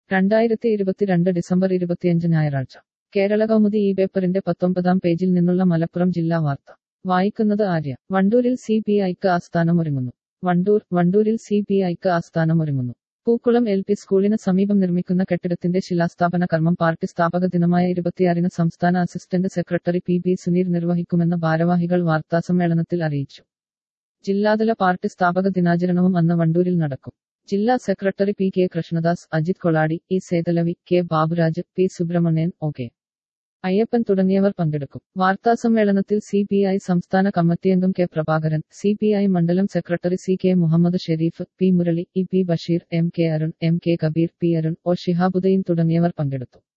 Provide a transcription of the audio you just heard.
രണ്ടായിരത്തി ഇരുപത്തിരണ്ട് ഡിസംബർ ഇരുപത്തിയഞ്ച് ഞായറാഴ്ച കേരള കൗമുദി ഈ പേപ്പറിന്റെ പത്തൊമ്പതാം പേജിൽ നിന്നുള്ള മലപ്പുറം ജില്ലാ വാർത്ത വായിക്കുന്നത് ആര്യ വണ്ടൂരിൽ സി പി ഐക്ക് ആസ്ഥാനമൊരുങ്ങുന്നു വണ്ടൂർ വണ്ടൂരിൽ സി പി ഐക്ക് ആസ്ഥാനമൊരുങ്ങുന്നു പൂക്കുളം എൽ പി സ്കൂളിന് സമീപം നിർമ്മിക്കുന്ന കെട്ടിടത്തിന്റെ ശിലാസ്ഥാപന കർമ്മം പാർട്ടി സ്ഥാപക ദിനമായ ഇരുപത്തിയാറിന് സംസ്ഥാന assistant secretary P B Suneer നിർവഹിക്കുമെന്ന് ഭാരവാഹികൾ വാർത്താസമ്മേളനത്തിൽ അറിയിച്ചു ജില്ലാതല പാർട്ടി സ്ഥാപക ദിനാചരണവും അന്ന് വണ്ടൂരിൽ നടക്കും ജില്ലാ secretary P K Krishnadas Ajith Koladi E Sethalavi K Baburaj P Subramanian O K Ayyappan തുടങ്ങിയവർ പങ്കെടുക്കും വാർത്താസമ്മേളനത്തിൽ സി പി ഐ സംസ്ഥാന കമ്മിറ്റിയംഗം K Prabhakaran C P I മണ്ഡലം secretary C K Muhammad Sherif P Murali E P Basheer M K Arun M K Kabeer P Arun O Shihabuddeen തുടങ്ങിയവർ പങ്കെടുത്തു